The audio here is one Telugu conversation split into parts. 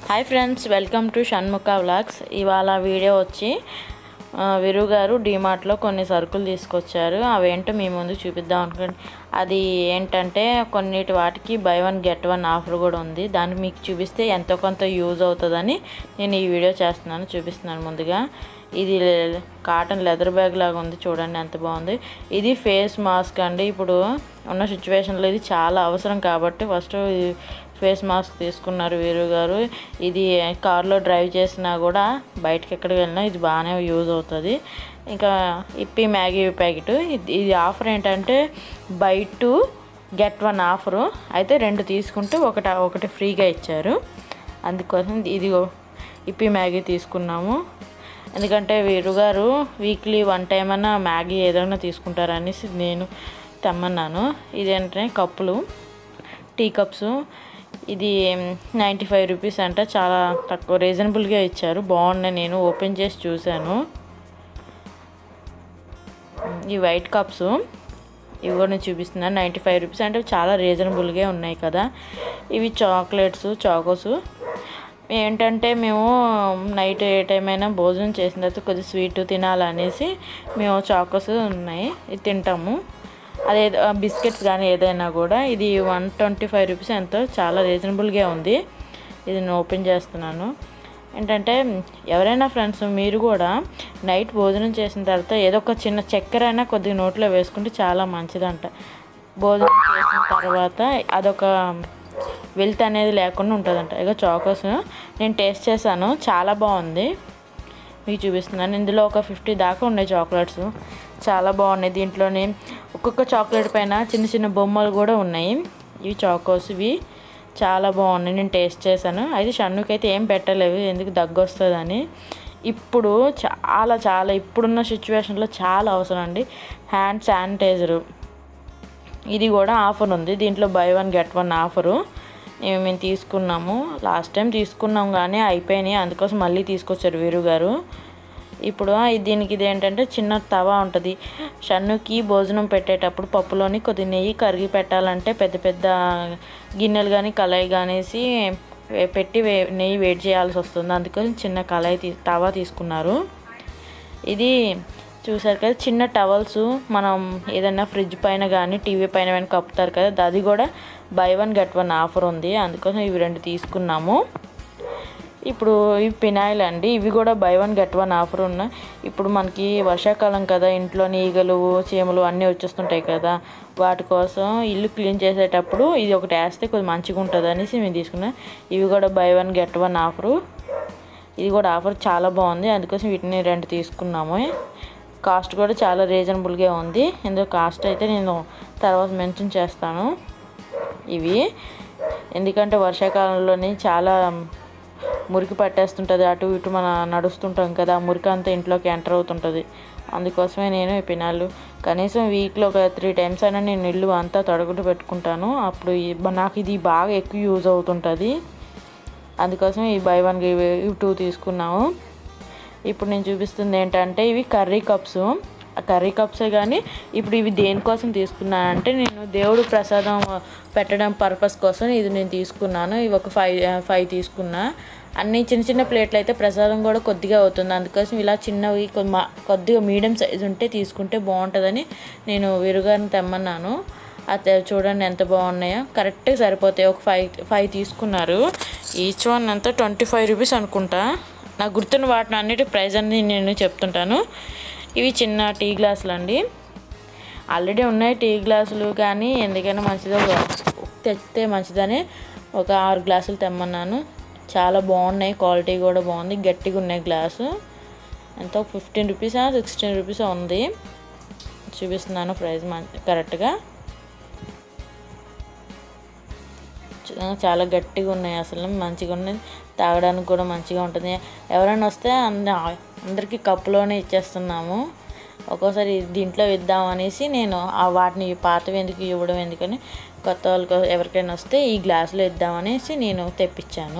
hi friends welcome to Shanmukha vlogs ఇవాళ వీడియో వచ్చి ఆ, విరు గారు డీమార్ట్లో కొన్ని సరుకులు తీసుకొచ్చారు అవేంటో మీ ముందు చూపిద్దాం అనుకోండి అది ఏంటంటే కొన్నిటి వాటికి buy one get one offer కూడా ఉంది దాన్ని మీకు చూపిస్తే ఎంతో కొంత యూజ్ అవుతుందని నేను ఈ వీడియో చేస్తున్నాను చూపిస్తున్నాను ముందుగా ఇది లే- కాటన్ లెదర్ బ్యాగ్ లాగా ఉంది చూడండి ఎంత బాగుంది ఇది ఫేస్ మాస్క్ అండి ఇప్పుడు ఉన్న సిచ్యువేషన్లో ఇది చాలా అవసరం కాబట్టి ఫస్ట్ ఫేస్ మాస్క్ తీసుకున్నారు వీరు గారు ఇది కార్లో డ్రైవ్ చేసినా కూడా బయటకి ఎక్కడికి వెళ్ళినా ఇది బాగానే యూజ్ అవుతుంది ఇంకా ఇప్పి మ్యాగీ ప్యాకెట్ ఇది ఇది ఆఫర్ ఏంటంటే buy two get one offer అయితే రెండు తీసుకుంటే ఒకటి ఒకటి ఫ్రీగా ఇచ్చారు అందుకోసం ఇది ఇప్పి మ్యాగీ తీసుకున్నాము ఎందుకంటే వీరు గారు వీక్లీ వన్ టైం అన్నా మ్యాగీ ఏదైనా తీసుకుంటారనేసి నేను తెమ్మన్నాను ఇదేంటంటే కప్పులు టీ కప్స్ ఇది నైంటీ ఫైవ్ రూపీస్ అంట చాలా తక్కువ రీజనబుల్గా ఇచ్చారు బాగున్నాయి నేను ఓపెన్ చేసి చూశాను ఈ వైట్ కప్స్ ఇవి కూడా నేను చూపిస్తున్నాను నైంటీ ఫైవ్ రూపీస్ అంటే చాలా రీజనబుల్గా ఉన్నాయి కదా ఇవి చాక్లెట్స్ చాకోస్ ఏంటంటే మేము నైట్ ఏ టైం అయినా భోజనం చేసిన తర్వాత కొద్దిగా స్వీట్ తినాలనేసి మేము చాకోస్ ఉన్నాయి ఇది తింటాము అదే బిస్కెట్స్ కానీ ఏదైనా కూడా ఇది వన్ ట్వంటీ ఫైవ్ రూపీస్ ఎంతో చాలా రీజనబుల్గా ఉంది ఇది నేను ఓపెన్ చేస్తున్నాను ఏంటంటే ఎవరైనా ఫ్రెండ్స్ మీరు కూడా నైట్ భోజనం చేసిన తర్వాత ఏదో ఒక చిన్న చక్కెర అయినా కొద్దిగా నోట్లో వేసుకుంటే చాలా మంచిదంట భోజనం చేసిన తర్వాత అదొక వెల్త్ అనేది లేకుండా ఉంటుందంట ఇక చాకోస్ నేను టేస్ట్ చేశాను చాలా బాగుంది మీకు చూపిస్తున్నాను ఇందులో ఒక ఫిఫ్టీ దాకా ఉన్నాయి చాక్లెట్స్ చాలా బాగున్నాయి దీంట్లోనే ఒక్కొక్క చాక్లెట్ పైన చిన్న చిన్న బొమ్మలు కూడా ఉన్నాయి ఇవి చాకోస్ ఇవి చాలా బాగున్నాయి నేను టేస్ట్ చేశాను అయితే షన్నుకి అయితే ఏం పెట్టలేవు ఎందుకు దగ్గు వస్తుందని ఇప్పుడు చాలా చాలా ఇప్పుడున్న సిచ్యువేషన్లో చాలా అవసరం అండి హ్యాండ్ శానిటైజరు ఇది కూడా ఆఫర్ ఉంది దీంట్లో buy one get one offer మేము మేము తీసుకున్నాము లాస్ట్ టైం తీసుకున్నాం కానీ అయిపోయినాయి అందుకోసం మళ్ళీ తీసుకొచ్చారు వీరు గారు ఇప్పుడు ఇది- దీనికి ఇది ఏంటంటే చిన్న తవా ఉంటుంది షన్నుకి భోజనం పెట్టేటప్పుడు పప్పులోని కొద్ది నెయ్యి కరిగి పెట్టాలంటే పెద్ద పెద్ద గిన్నెలు కానీ కళాయి కానేసి వే- పెట్టి వే నెయ్యి వేడి చేయాల్సి వస్తుంది అందుకోసం చిన్న కళాయి తీ తవా తీసుకున్నారు ఇది చూసారు కదా చిన్న టవల్స్ మనం ఏదైనా ఫ్రిడ్జ్ పైన కానీ టీవీ పైన కానీ కప్పుతారు కదా అది కూడా buy one get one offer ఉంది అందుకోసం ఇవి రెండు తీసుకున్నాము ఇప్పుడు ఇవి పినాయిల్ అండి ఇవి కూడా buy one get one offer ఉన్నాయి ఇప్పుడు మనకి వర్షాకాలం కదా ఇంట్లో ఈగలు చీమలు అన్నీ వచ్చేస్తుంటాయి కదా వాటి కోసం ఇల్లు క్లీన్ చేసేటప్పుడు ఇది ఒకటి వేస్తే కొద్దిగా మంచిగా ఉంటుంది అనేసి మేము తీసుకున్నాం ఇవి కూడా buy one get one offer ఇది కూడా ఆఫర్ చాలా బాగుంది అందుకోసం వీటిని రెండు తీసుకున్నాము కాస్ట్ కూడా చాలా రీజనబుల్గా ఉంది ఇందులో కాస్ట్ అయితే నేను తర్వాత మెన్షన్ చేస్తాను ఇవి ఎందుకంటే వర్షాకాలంలోని చాలా మురికి పట్టేస్తుంటుంది అటు ఇటు మన నడుస్తుంటాం కదా ఆ మురికి అంతా ఇంట్లోకి ఎంటర్ అవుతుంటుంది అందుకోసమే నేను ఈ పినాలు కనీసం వీక్లో ఒక త్రీ టైమ్స్ అయినా నేను ఇల్లు అంతా తొడగొట్టు పెట్టుకుంటాను అప్పుడు ఈ- నాకు ఇది బాగా ఎక్కువ యూజ్ అవుతుంటుంది అందుకోసం ఈ బై వన్ ఇవి టూ తీసుకున్నాము ఇప్పుడు నేను చూపిస్తుంది ఏంటంటే ఇవి కర్రీ కప్స్ ఆ కర్రీ కప్సే కానీ ఇప్పుడు ఇవి దేనికోసం తీసుకున్నానంటే నేను దేవుడు ప్రసాదం పెట్టడం పర్పస్ కోసం ఇది నేను తీసుకున్నాను ఇవి ఒక ఫైవ్ ఫైవ్ తీసుకున్నా అన్ని చిన్న చిన్న ప్లేట్లు అయితే ప్రసాదం కూడా కొద్దిగా అవుతుంది అందుకోసం ఇలా చిన్నవి కొ- మా- కొద్దిగా మీడియం సైజ్ ఉంటే తీసుకుంటే బాగుంటుందని నేను విరుగారిని తెమ్మన్నాను అది చూడండి ఎంత బాగున్నాయో కరెక్ట్గా సరిపోతాయి ఒక ఫైవ్ ఫైవ్ తీసుకున్నారు ఈచ్ వన్ అంతా ట్వంటీ ఫైవ్ రూపీస్ అనుకుంటా నాకు గుర్తున్న వాటిని అన్నిటి ప్రైస్ అన్ని నేను చెప్తుంటాను ఇవి చిన్న టీ గ్లాసులు అండి ఆల్రెడీ ఉన్నాయి టీ గ్లాసులు కానీ ఎందుకైనా మంచిదో తెచ్చితే మంచిదని ఒక ఆరు గ్లాసులు తెమ్మన్నాను చాలా బాగున్నాయి క్వాలిటీ కూడా బాగుంది గట్టిగా ఉన్నాయి గ్లాసు ఎంతో ఫిఫ్టీన్ రూపీసా సిక్స్టీన్ రూపీస్ ఉంది చూపిస్తున్నాను ప్రైస్ మంచి కరెక్ట్గా చ- చాలా గట్టిగా ఉన్నాయి అసలు మంచిగా ఉన్నాయి తాగడానికి కూడా మంచిగా ఉంటుంది ఎవరైనా వస్తే అంద అందరికీ కప్పులోనే ఇచ్చేస్తున్నాము ఒక్కోసారి దీంట్లో ఇద్దాం అనేసి నేను ఆ వాటిని పాతవి ఎందుకు ఇవ్వడం ఎందుకని కొత్త వాళ్ళకి ఎవరికైనా వస్తే ఈ గ్లాసులో ఇద్దామనేసి నేను తెప్పించాను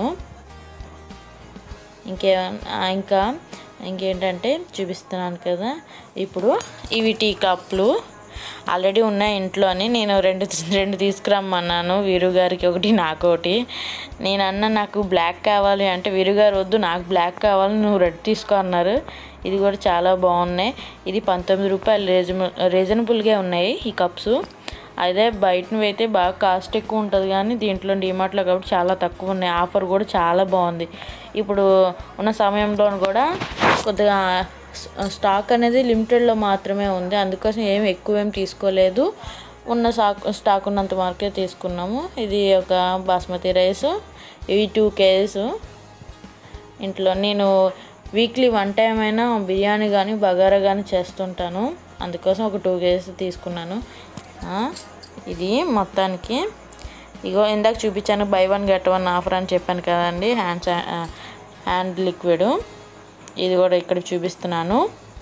ఇంకే ఇంకా ఇంకేంటంటే చూపిస్తున్నాను కదా ఇప్పుడు ఇవి టీ కప్పులు ఆల్రెడీ ఉన్నాయి ఇంట్లో అని నేను రెండు రెండు తీసుకురమ్మన్నాను వీరు గారికి ఒకటి నాకు ఒకటి నేను అన్న నాకు బ్లాక్ కావాలి అంటే వీరు గారు వద్దు నాకు బ్లాక్ కావాలి నువ్వు రెడ్ తీసుకో అన్నారు ఇది కూడా చాలా బాగున్నాయి ఇది పంతొమ్మిది రూపాయలు రీజనబుల్ రీజనబుల్గా ఉన్నాయి ఈ కప్స్ అదే బయటవి అయితే బాగా కాస్ట్ ఎక్కువ ఉంటుంది కానీ దీంట్లో డిమార్ట్లో కాబట్టి చాలా తక్కువ ఉన్నాయి ఆఫర్ కూడా చాలా బాగుంది ఇప్పుడు ఉన్న సమయంలో కూడా కొద్దిగా స్టాక్ అనేది లిమిటెడ్లో మాత్రమే ఉంది అందుకోసం ఏం ఎక్కువ ఏం తీసుకోలేదు ఉన్న స్టాక్ స్టాక్ ఉన్నంత వరకే తీసుకున్నాము ఇది ఒక బాస్మతి రైస్ ఇవి టూ కేజీస్ ఇంట్లో నేను వీక్లీ వన్ టైం అయినా బిర్యానీ కానీ బగారా కానీ చేస్తుంటాను అందుకోసం ఒక టూ కేజీస్ తీసుకున్నాను ఆ, ఇది మొత్తానికి ఇగో ఇందాక చూపించాను buy one get one offer అని చెప్పాను కదండి హ్యాండ్ హ్యాండ్ లిక్విడ్ ఇది కూడా ఇక్కడ చూపిస్తున్నాను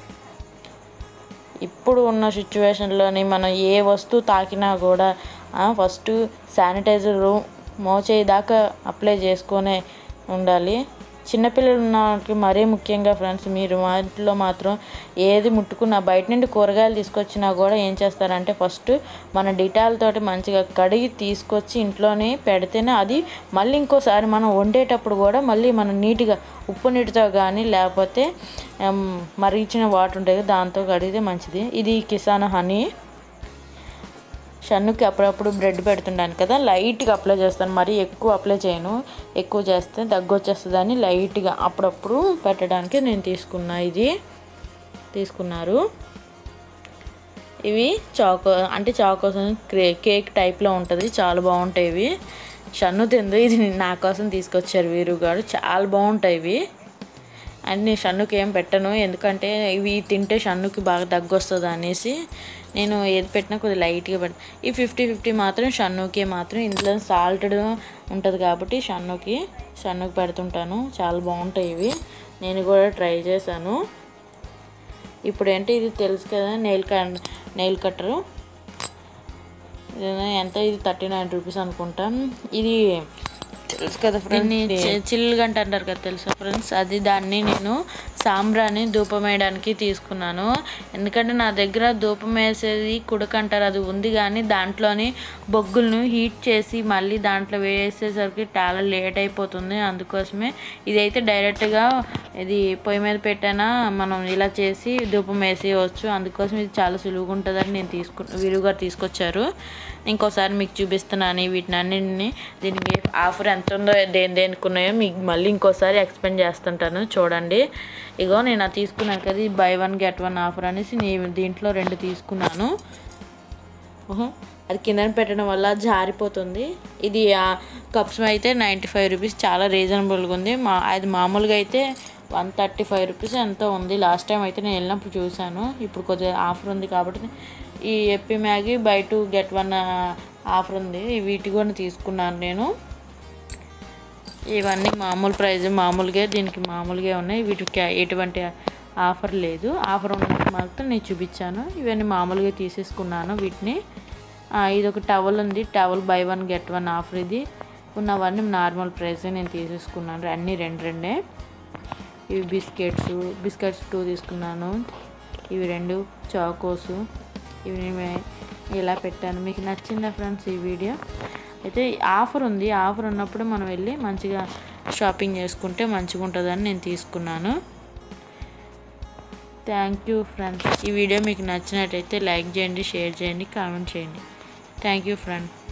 ఇప్పుడు ఉన్న సిచ్యువేషన్లోని మనం ఏ వస్తువు తాకినా కూడా ఫస్ట్ శానిటైజర్ మోచేయి దాకా అప్లై చేసుకొనే ఉండాలి చిన్నపిల్లలు ఉన్న వాళ్ళకి మరీ ముఖ్యంగా ఫ్రెండ్స్ మీరు మా ఇంట్లో మాత్రం ఏది ముట్టుకున్నా బయట నుండి కూరగాయలు తీసుకొచ్చినా కూడా ఏం చేస్తారంటే ఫస్ట్ మన డిటాల్ తోటి మంచిగా కడిగి తీసుకొచ్చి ఇంట్లోనే పెడితేనే అది మళ్ళీ ఇంకోసారి మనం వండేటప్పుడు కూడా మళ్ళీ మనం నీట్గా ఉప్పు నీటితో కానీ లేకపోతే ఎం, మరిగించిన వాటర్ ఉంటుంది కదా, దాంతో కడిగితే మంచిది ఇది కిసాన్ హనీ షన్నుకి అప్పుడప్పుడు బ్రెడ్ పెడుతుంటాను కదా లైట్గా అప్లై చేస్తాను మరీ ఎక్కువ అప్లై చేయను ఎక్కువ చేస్తే దగ్గు వచ్చేస్తుందని లైట్గా అప్పుడప్పుడు పెట్టడానికి నేను తీసుకున్నా ఇది తీసుకున్నారు ఇవి చాకో అంటే చాకోస్ క్రే కేక్ టైప్లో ఉంటుంది చాలా బాగుంటాయి ఇవి షన్ను తిందు ఇది నా కోసం తీసుకొచ్చారు వీరు గారు చాలా బాగుంటాయి ఇవి అండ్ నేను షన్నుకి ఏం పెట్టను ఎందుకంటే ఇవి తింటే షన్నుకి బాగా దగ్గు వస్తుంది అనేసి నేను ఏది పెట్టినా కొద్దిగా లైట్గా పెడతాను ఈ ఫిఫ్టీ ఫిఫ్టీ మాత్రం షన్నుకి మాత్రం ఇందులో సాల్టెడ్ ఉంటుంది కాబట్టి షన్నుకి షన్నుకి పెడుతుంటాను చాలా బాగుంటాయి ఇవి నేను కూడా ట్రై చేశాను ఇప్పుడు ఏంటి ఇది తెలుసు కదా నెయిల్ కట్ నెయిల్ కట్టరు ఇది ఎంత ఇది థర్టీ నైన్ రూపీస్ అనుకుంటాం ఇది తెలుసు కదా ఫ్రెండ్స్ చిల్లుగంట అంటారు కదా తెలుసా ఫ్రెండ్స్ అది దాన్ని నేను సాంబ్రాన్ని ధూపం వేయడానికి తీసుకున్నాను ఎందుకంటే నా దగ్గర ధూపం వేసేది కుడక అంటారు అది ఉంది కానీ దాంట్లోని బొగ్గులను హీట్ చేసి మళ్ళీ దాంట్లో వేసేసరికి చాలా లేట్ అయిపోతుంది అందుకోసమే ఇదైతే డైరెక్ట్గా ఇది పొయ్యి మీద పెట్టైనా మనం ఇలా చేసి ధూపం వేసేయవచ్చు అందుకోసం ఇది చాలా సులువుగా ఉంటుందని నేను తీసుకు విరుగా తీసుకొచ్చారు ఇంకోసారి మీకు చూపిస్తున్నాను వీటిని అన్నింటిని దీనికి ఆఫర్ ఎంత ఉందో దేని దేనికి ఉన్నాయో మీకు మళ్ళీ ఇంకోసారి ఎక్స్ప్లెయిన్ చేస్తుంటాను చూడండి ఇగో నేను అది తీసుకున్నాను కదా buy one get one offer అనేసి నేను దీంట్లో రెండు తీసుకున్నాను ఓహో, అది కింద పెట్టడం వల్ల జారిపోతుంది ఇది ఆ కప్స్ అయితే నైంటీ ఫైవ్ రూపీస్ చాలా రీజనబుల్గా ఉంది మా అది మామూలుగా అయితే వన్ థర్టీ ఫైవ్ రూపీస్ ఎంతో ఉంది లాస్ట్ టైం అయితే నేను వెళ్ళినప్పుడు చూశాను ఇప్పుడు కొద్దిగా ఆఫర్ ఉంది కాబట్టి ఈ Yippee Maggi buy two get one offer ఉంది వీటి కూడా తీసుకున్నాను నేను ఇవన్నీ మామూలు ప్రైస్ మామూలుగా దీనికి మామూలుగా ఉన్నాయి వీటికి ఎటువంటి ఆఫర్ లేదు ఆఫర్ ఉన్నప్పుడు మాత్రం నేను చూపించాను ఇవన్నీ మామూలుగా తీసేసుకున్నాను వీటిని ఆ, ఇది ఒక టవల్ ఉంది towel buy one get one offer ఇది ఉన్నవన్నీ నార్మల్ ప్రైస్ నేను తీసేసుకున్నాను అన్నీ రెండు రెండే ఇవి బిస్కెట్స్ బిస్కెట్స్ టూ తీసుకున్నాను ఇవి రెండు చాకోస్ ఇవి నేను ఇలా పెట్టాను మీకు నచ్చిందా ఫ్రెండ్స్ ఈ వీడియో అయితే ఆఫర్ ఉంది ఆఫర్ ఉన్నప్పుడు మనం వెళ్ళి మంచిగా షాపింగ్ చేసుకుంటే మంచిగా ఉంటుందని నేను తీసుకున్నాను థ్యాంక్ యూ ఫ్రెండ్స్ ఈ వీడియో మీకు నచ్చినట్టయితే లైక్ చేయండి షేర్ చేయండి కామెంట్ చేయండి థ్యాంక్ యూ ఫ్రెండ్